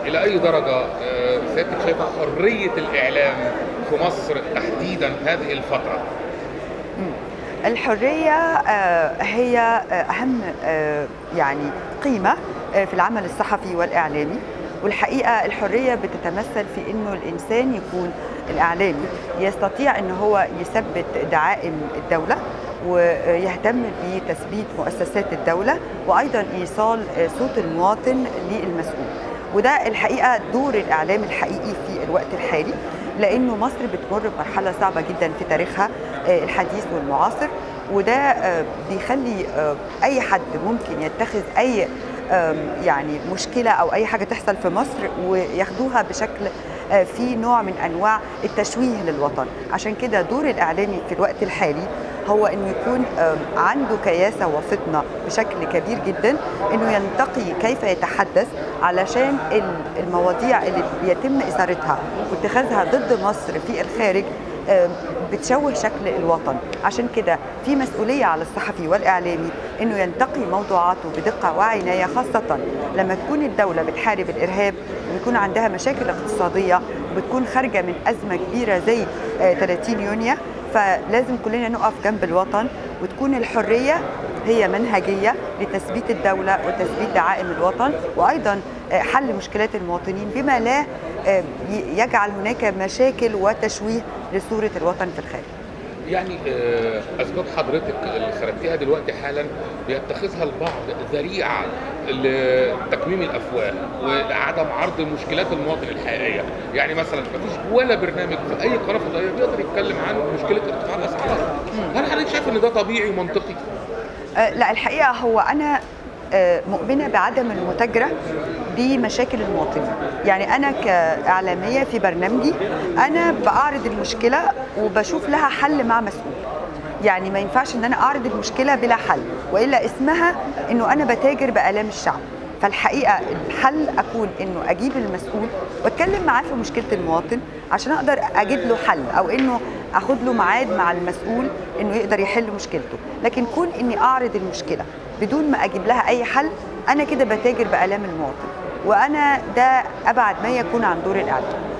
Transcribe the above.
الى اي درجه آه، سيادتك شايفه حريه الاعلام في مصر تحديدا هذه الفتره الحرية آه، هي آه، أهم آه، يعني قيمة آه، في العمل الصحفي والإعلامي والحقيقة الحرية بتتمثل في أنه الإنسان يكون الإعلامي يستطيع أنه هو يثبت دعائم الدولة ويهتم بتثبيت مؤسسات الدولة وأيضا إيصال آه، صوت المواطن للمسؤول وده الحقيقة دور الإعلام الحقيقي في الوقت الحالي لانه مصر بتمر بمرحله صعبه جدا في تاريخها آه، الحديث والمعاصر وده آه، بيخلي آه، اي حد ممكن يتخذ اي آم، يعني مشكله او اي حاجه تحصل في مصر وياخدوها بشكل آه، في نوع من انواع التشويه للوطن عشان كده دور الاعلامي في الوقت الحالي هو انه يكون آم، عنده كياسه وفطنه بشكل كبير جدا انه ينتقي كيف يتحدث علشان ال- المواضيع اللي بيتم اثارتها واتخاذها ضد مصر في الخارج آم، بتشوه شكل الوطن عشان كده في مسؤولية على الصحفي والإعلامي أنه ينتقي موضوعاته بدقة وعناية خاصة لما تكون الدولة بتحارب الإرهاب ويكون عندها مشاكل اقتصادية وبتكون خارجة من أزمة كبيرة زي آه، 30 يونيو فلازم كلنا نقف جنب الوطن وتكون الحرية هي منهجية لتثبيت الدولة وتثبيت دعائم الوطن وأيضا آه، حل مشكلات المواطنين بما لا آه، ي- يجعل هناك مشاكل وتشويه لصورة الوطن في الخارج يعني آه، اسباب حضرتك اللي سردتيها دلوقتي حالا بيتخذها البعض ذريعه لتكميم الافواه وعدم عرض مشكلات المواطن الحقيقيه، يعني مثلا مفيش ولا برنامج في اي قناه فضائيه بيقدر يتكلم عن مشكله ارتفاع الاسعار. هل حضرتك شايف ان ده طبيعي ومنطقي؟ آه، لا الحقيقة هو أنا آه، مؤمنة بعدم المتاجرة بمشاكل المواطنين يعني أنا كإعلامية في برنامجي أنا بعرض المشكلة وبشوف لها حل مع مسؤول يعني ما ينفعش ان انا اعرض المشكله بلا حل والا اسمها انه انا بتاجر بالام الشعب فالحقيقه الحل اكون انه اجيب المسؤول واتكلم معاه في مشكله المواطن عشان اقدر اجيب له حل او انه اخد له ميعاد مع المسؤول انه يقدر يحل مشكلته لكن كون اني اعرض المشكله بدون ما اجيب لها اي حل انا كده بتاجر بالام المواطن وانا ده ابعد ما يكون عن دور الاعلام